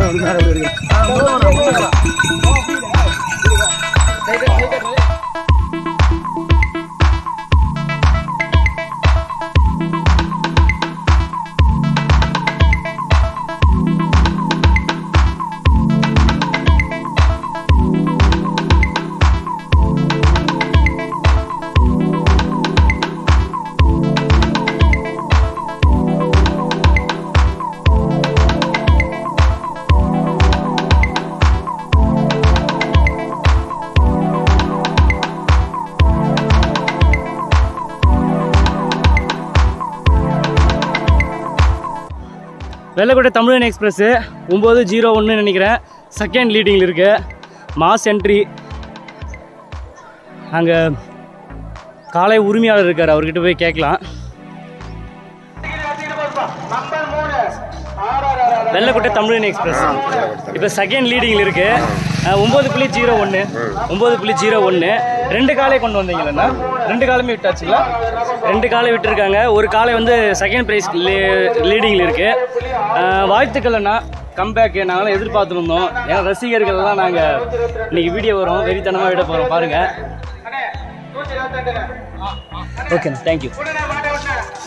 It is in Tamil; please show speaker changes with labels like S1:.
S1: வெள்ளக்கோட்டை தமிழன் எக்ஸ்பிரஸ்ஸு ஒம்பது ஜீரோ ஒன்று நினைக்கிறேன் செகண்ட் லீடிங்கில் இருக்கு மாஸ் என்ட்ரி அங்கே காலை உரிமையாளர் இருக்கார் அவர்கிட்ட போய் கேட்கலாம் வெள்ளக்கோட்டை தமிழன் எக்ஸ்பிரஸ் இப்போ செகண்ட் லீடிங்கில் இருக்கு அஹ், ஒம்பது புள்ளி ஜீரோ ஒன்று ஒம்பது புள்ளி ஜீரோ ஒன்று ரெண்டு காலை கொண்டு வந்தீங்களா ரெண்டு காலமே விட்டாச்சுங்களா ரெண்டு காலை விட்டுருக்காங்க ஒரு காலை வந்து செகண்ட் ப்ரைஸ் லீடிங்கில் இருக்கு அஹ், வாழ்த்துக்கள் அண்ணா கம்பேக்கு நாங்களாம் எதிர்பார்த்துருந்தோம் ஏன்னா ரசிகர்கள்லாம் நாங்கள் இன்னைக்கு வீடியோ வரும் வெறித்தனமாக விட போகிறோம் பாருங்கள் ஓகே தேங்க்யூ